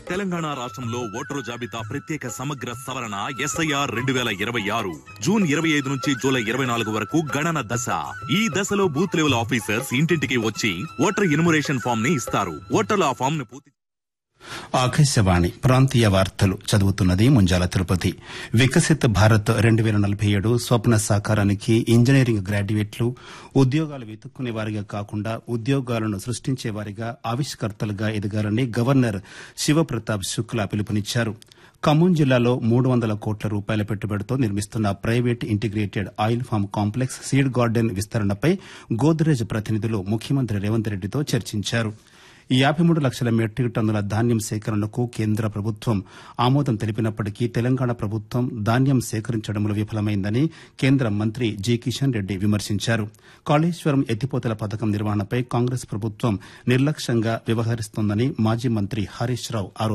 తెలంగాణ రాష్ట్రంలో ఓటరు జాబితా ప్రత్యేక సమగ్ర సవరణ ఎస్ఐఆర్ రెండు వేల ఇరవై ఆరు జూన్ ఇరవై ఐదు నుంచి జూలై ఇరవై నాలుగు వరకు గణన దశ ఈ దశలో బూత్ లెవెల్ ఆఫీసర్స్ ఇంటింటికి వచ్చి ఓటర్ ఇన్మురేషన్ ఫామ్ ని ఇస్తారు ఓటర్లు ఆ ఫామ్ ను పూర్తి ఆకాశవాణి ప్రాంతీయ వార్తలు చదువుతున్నది ముంజాల తిరుపతి వికసిత్ భారత్ రెండు వేల నలభై ఏడు స్వప్న సాకారానికి ఇంజనీరింగ్ గ్రాడ్యుయేట్లు ఉద్యోగాలు వెతుక్కునే వారిగా కాకుండా ఉద్యోగాలను సృష్టించే వారిగా ఆవిష్కర్తలుగా ఎదగాలని గవర్నర్ శివప్రతాప్ శుక్లా పిలుపునిచ్చారు ఖమ్మం జిల్లాలో మూడు వందల కోట్ల రూపాయల పెట్టుబడితో నిర్మిస్తున్న private integrated oil farm complex seed garden విస్తరణపై గోద్రేజ్ ప్రతినిధులు ముఖ్యమంత్రి రేవంత్ రెడ్డితో చర్చించారు యాబై మూడు లక్షల మెట్రిక్ టన్నుల ధాన్యం సేకరణకు కేంద్ర ప్రభుత్వం ఆమోదం తెలిపినప్పటికీ తెలంగాణ ప్రభుత్వం ధాన్యం సేకరించడంలో విఫలమైందని కేంద్ర మంత్రి జి కిషన్ రెడ్డి విమర్శించారు కాళేశ్వరం ఎత్తిపోతల పథకం నిర్వహణపై కాంగ్రెస్ ప్రభుత్వం నిర్లక్ష్యంగా వ్యవహరిస్తోందని మాజీ మంత్రి హరీష్ రావు